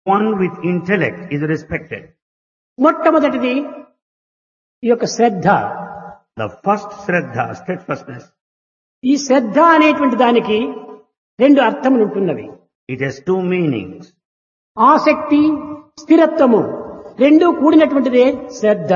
one with intellect is respected. మొట్టమొదటిది ఈ యొక్క శ్రద్ధ The first Shraddha, steadfastness, ఈ శ్రద్ధ అనేటువంటి దానికి రెండు అర్థములు ఉంటున్నవి it has two meanings. ఆసక్తి స్థిరత్వము రెండు కూడినటువంటిదే శ్రద్ధ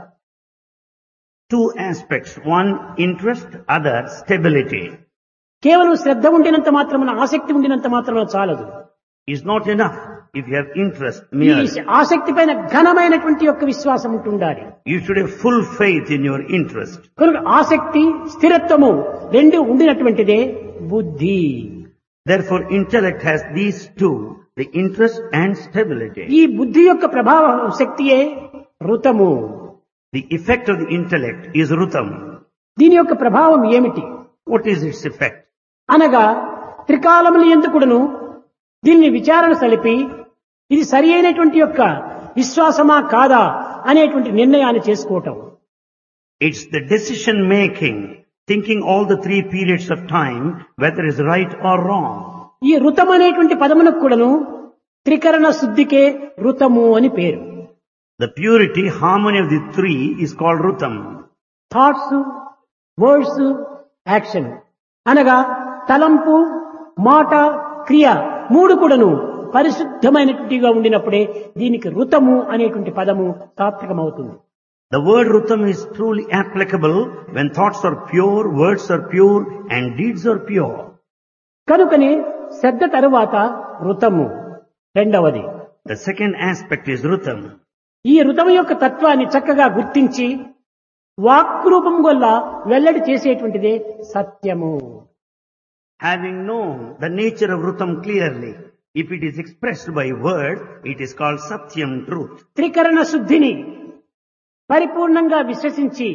Two aspects. One, interest, other, stability. కేవలం శ్రద్ధ ఉండినంత మాత్రమున ఆసక్తి ఉండినంత మాత్రమున చాలదు Is not enough if you have interest ఈ merely. ఆసక్తి పైన ఘనమైనటువంటి యొక్క విశ్వాసం ఉంటుండాలి You should have full faith in your interest. కనుక ఆసక్తి స్థిరత్వము రెండు ఉండినటువంటిదే బుద్ధి Therefore, intellect has these two, the interest and stability. ఈ బుద్ధి యొక్క ప్రభావ శక్తియే ఋతము The effect of the intellect is rutam. దీని యొక్క ప్రభావం ఏమిటి What is its effect? అనగా త్రికాలములు ఎందుకుడును దీన్ని విచారణ సలిపి ఇది సరి అయినటువంటి యొక్క విశ్వాసమా కాదా అనేటువంటి నిర్ణయాన్ని చేసుకోవటం It's the decision making, thinking all the three periods of time, whether it's right or wrong. ఈ ఋతం అనేటువంటి పదమునకు కూడాను త్రికరణ శుద్ధికే ఋతము అని పేరు The purity, harmony of the three is called rutam. Thoughts words action అనగా తలంపు మాట క్రియ మూడు కూడాను పరిశుద్ధమైనటువంటిగా ఉండినప్పుడే దీనికి ఋతము అనేటువంటి పదము సార్థకమవుతుంది The word rutam is truly applicable when thoughts are pure, words are pure, and deeds are pure. కనుకనే శ్రద్ధ తరువాత ఋతము రెండవది The second aspect is rutam. ఈ ఋతము యొక్క తత్వాన్ని చక్కగా గుర్తించి వాక్రూపం వల్ల వెల్లడి చేసేటువంటిదే సత్యము Having known the nature of rutam clearly, if it is expressed by word, it is called satyam truth. త్రికరణ శుద్ధిని పరిపూర్ణంగా విశ్వసించి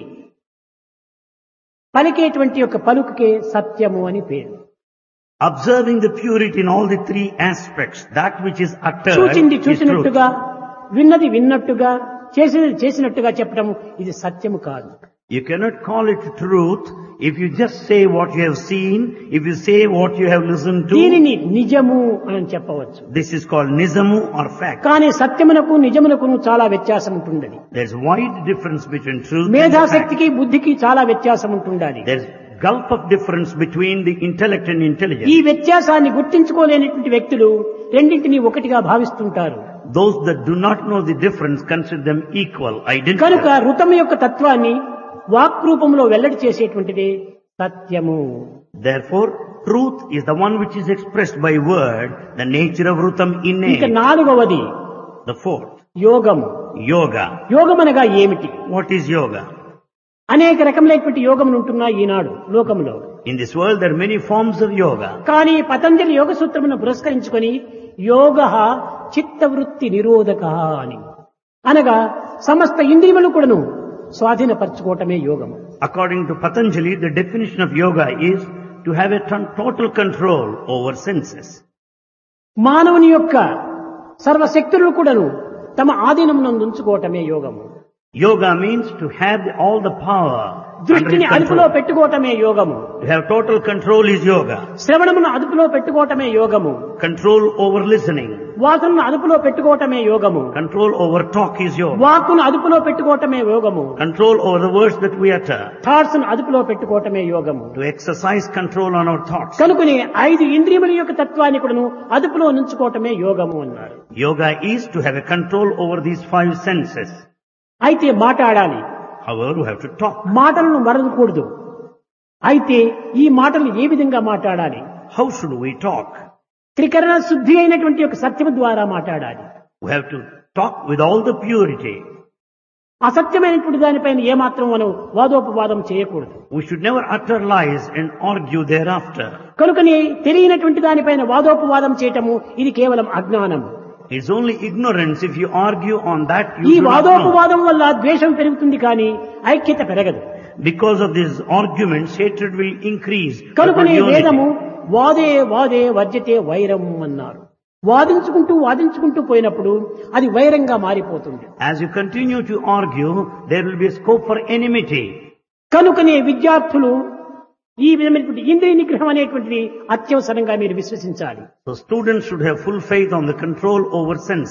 పలికేటువంటి యొక్క పలుకుకే సత్యము అని పేరు Observing the purity in all the three aspects, that which is uttered చూచింది is truth. చూసినట్టుగా విన్నది విన్నట్టుగా చేసినది చేసినట్టుగా చెప్పడం ఇది సత్యము కాదు You cannot call it truth if you just say what you have seen, if you say what you have listened to. దీనిని నిజము అని చెప్పవచ్చు This is called nizamu or fact. కానీ సత్యమునకు నిజమునకును చాలా వ్యత్యాసం ఉంటుండది There's wide difference between truth and fact. మేధాశక్తికి బుద్ధికి చాలా వ్యత్యాసం ఉంటుండాలి There's gulf of difference between the intellect and ఈ intelligence. వ్యత్యాసాన్ని గుర్తించుకోలేనటువంటి వ్యక్తులు రెండింటినీ ఒకటిగా భావిస్తుంటారు Those that do not know the difference consider them equal, కనుక identical. ఋతం యొక్క తత్వాన్ని వాక్ రూపంలో వెల్లడి చేసేటువంటిది సత్యము Therefore, truth is the one which is expressed by word, the nature of rutam ఇక innate. నాలుగవది The fourth, యోగము yoga. యోగం అనగా ఏమిటి What is yoga? అనేక రకములైనటువంటి యోగములు ఉంటున్నాయి ఈనాడు లోకంలో In this world, there are many forms of yoga. కానీ పతంజలి యోగ సూత్రమును పురస్కరించుకొని యోగ చిత్తవృత్తి నిరోధక అని అనగా సమస్త ఇంద్రియములు కూడాను స్వాధీనపరచుకోవటమే యోగము According to Patanjali, the definition of yoga is to have a ton- total control over senses. మానవుని యొక్క సర్వశక్తులను కూడాను తమ ఆధీనమునందు ఉంచుకోవటమే యోగము Yoga means to have the- all the power under దృష్టిని his అదుపులో control. పెట్టుకోవటమే యోగము To have total control is yoga. శ్రవణమును అదుపులో పెట్టుకోవటమే యోగము Control over listening. వాసనను అదుపులో పెట్టుకోవటమే యోగము Control over talk is yoga. వాక్కును అదుపులో పెట్టుకోవటమే యోగము Control over the words that we utter. Thoughts అదుపులో పెట్టుకోవటమే యోగము To exercise control on our thoughts. కనుకని ఐదు ఇంద్రియముల యొక్క తత్వాన్ని కూడాను అదుపులో నుంచుకోవటమే యోగము అన్నారు Yoga is to have a control over these five senses. అయితే మాట్లాడాలి However, we have to talk. మాటలను మరదకూడదు అయితే ఈ మాటలు ఏ విధంగా మాట్లాడాలి How should we talk? త్రికరణ శుద్ధి అయినటువంటి యొక్క సత్యము ద్వారా మాట్లాడాలి We have to talk with all the purity. అసత్యమైనటువంటి దానిపైన ఏమాత్రం మనం వాదోపవాదం చేయకూడదు We should never utter lies and argue thereafter. కనుకని తెలియనటువంటి దానిపైన వాదోపవాదం చేయటము ఇది కేవలం అజ్ఞానం It's only ignorance if you argue on that ఈ you do not know. వాదోపవాదం వల్ల ద్వేషం పెరుగుతుంది కానీ ఐక్యత పెరగదు Because of these arguments, hatred will increase. but not కనుకనే unity. వేదము వాదే వాదే వర్జతే వైరం అన్నారు వాదించుకుంటూ వాదించుకుంటూ పోయినప్పుడు అది వైరంగా మారిపోతుంది As you continue to argue, there will be a scope for enmity. కనుకనే విద్యార్థులు ఈ విధమైనటువంటి ఇంద్రియ నిగ్రహం అనేటువంటిది అత్యవసరంగా మీరు విశ్వసించాలి So students should have full faith on the control over sense.